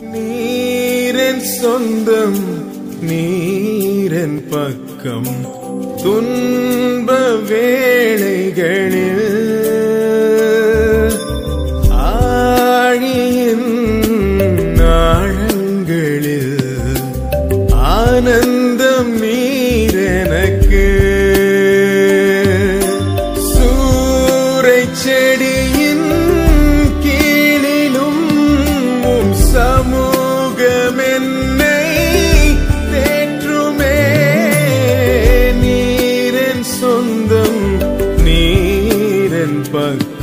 நீரன் சொந்தம் நீரன் பக்கம் துன்ப வேளைகளில் ஆழியின் ஆழங்களில் ஆனந்தம் நீரெனக்கு சூறை செடியின் கீழிலும் உம் சமூகம் என்னை தேற்றுமே நீரன் சொந்தம் நீரன் பக்கம்